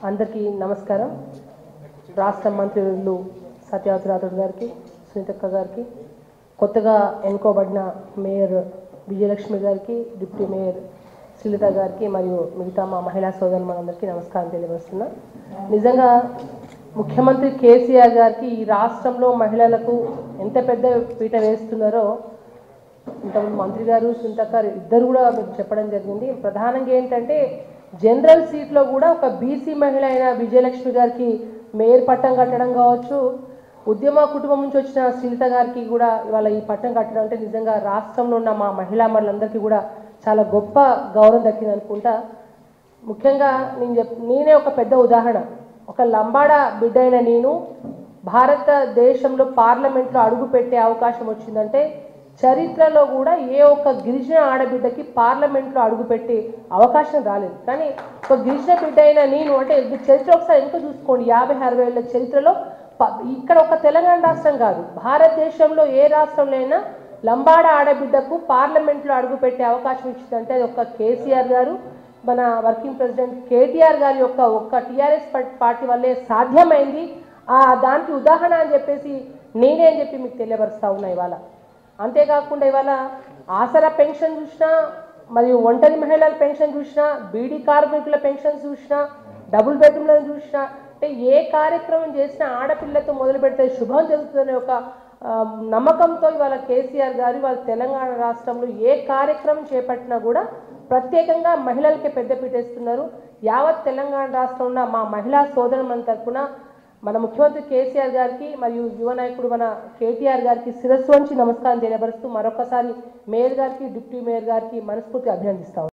అందరికీ నమస్కారం రాష్ట్ర మంత్రులు సత్యవతి రాథోడ్ గారికి సునీతక్క గారికి కొత్తగా ఎన్నుకోబడిన మేయర్ విజయలక్ష్మి గారికి డిప్యూటీ మేయర్ శ్రీలత గారికి మరియు మిగతా మా మహిళా సోదరులు మనందరికీ నమస్కారం తెలియజేస్తున్నా నిజంగా ముఖ్యమంత్రి కేసీఆర్ గారికి ఈ రాష్ట్రంలో మహిళలకు ఎంత పెద్ద పీట వేస్తున్నారో ఇంతకుముందు మంత్రి గారు సునీతక్క గారు ఇద్దరు కూడా మీకు చెప్పడం జరిగింది ప్రధానంగా ఏంటంటే జనరల్ సీట్లో కూడా ఒక బీసీ మహిళ అయిన విజయలక్ష్మి గారికి మేయర్ పట్టం కట్టడం కావచ్చు ఉద్యమ కుటుంబం నుంచి వచ్చిన శ్రీలత గారికి కూడా ఇవాళ ఈ పట్టం కట్టడం అంటే నిజంగా రాష్ట్రంలో ఉన్న మా మహిళా మహిళలందరికీ కూడా చాలా గొప్ప గౌరవం దక్కింది అనుకుంటా ముఖ్యంగా నేను చెప్ నేనే ఒక పెద్ద ఉదాహరణ ఒక లంబాడ బిడ్డ అయిన నేను భారతదేశంలో పార్లమెంట్లో అడుగు పెట్టే అవకాశం వచ్చిందంటే చరిత్రలో కూడా ఏ ఒక్క గిరిజన ఆడబిడ్డకి పార్లమెంట్లో అడుగుపెట్టే అవకాశం రాలేదు కానీ ఒక గిరిజన బిడ్డ అయిన నేను అంటే ఇది చరిత్ర ఒకసారి ఎంత చూసుకోండి యాభై అరవై ఏళ్ళ చరిత్రలో ప- ఇక్కడ ఒక తెలంగాణ రాష్ట్రం కాదు భారతదేశంలో ఏ రాష్ట్రంలో అయినా లంబాడ ఆడబిడ్డకు పార్లమెంట్లో అడుగుపెట్టే అవకాశం ఇచ్చిందంటే అది ఒక కేసీఆర్ గారు మన వర్కింగ్ ప్రెసిడెంట్ కేటీఆర్ గారి యొక్క ఒక్క టీఆర్ఎస్ పార్టీ వల్లే సాధ్యమైంది ఆ దానికి ఉదాహరణ అని చెప్పేసి నేనే అని చెప్పి మీకు తెలియపరుస్తా ఉన్నా ఇవాళ అంతేకాకుండా ఇవాళ ఆసరా పెన్షన్ చూసినా మరియు ఒంటరి మహిళల పెన్షన్ చూసినా బీడీ కార్మికుల పెన్షన్ చూసినా డబుల్ బెడ్రూమ్లను చూసినా అంటే ఏ కార్యక్రమం చేసినా ఆడపిల్లతో మొదలు పెడితే శుభం జరుగుతుందనే ఒక ఆ, నమ్మకంతో ఇవాళ కేసీఆర్ గారు ఇవాళ తెలంగాణ రాష్ట్రంలో ఏ కార్యక్రమం చేపట్టినా కూడా ప్రత్యేకంగా మహిళలకే పెద్దపీట వేస్తున్నారు యావత్ తెలంగాణ రాష్ట్రంలో ఉన్న మా మహిళా సోదరుల తరపున మన ముఖ్యమంత్రి కేసీఆర్ గారికి మరియు యువ నాయకుడు మన కేటీఆర్ గారికి శిరస్సు వంచి నమస్కారం తెలియపరుస్తూ మరొకసారి మేయర్ గారికి డిప్యూటీ మేయర్ గారికి మనస్ఫూర్తిగా అభినందిస్తాం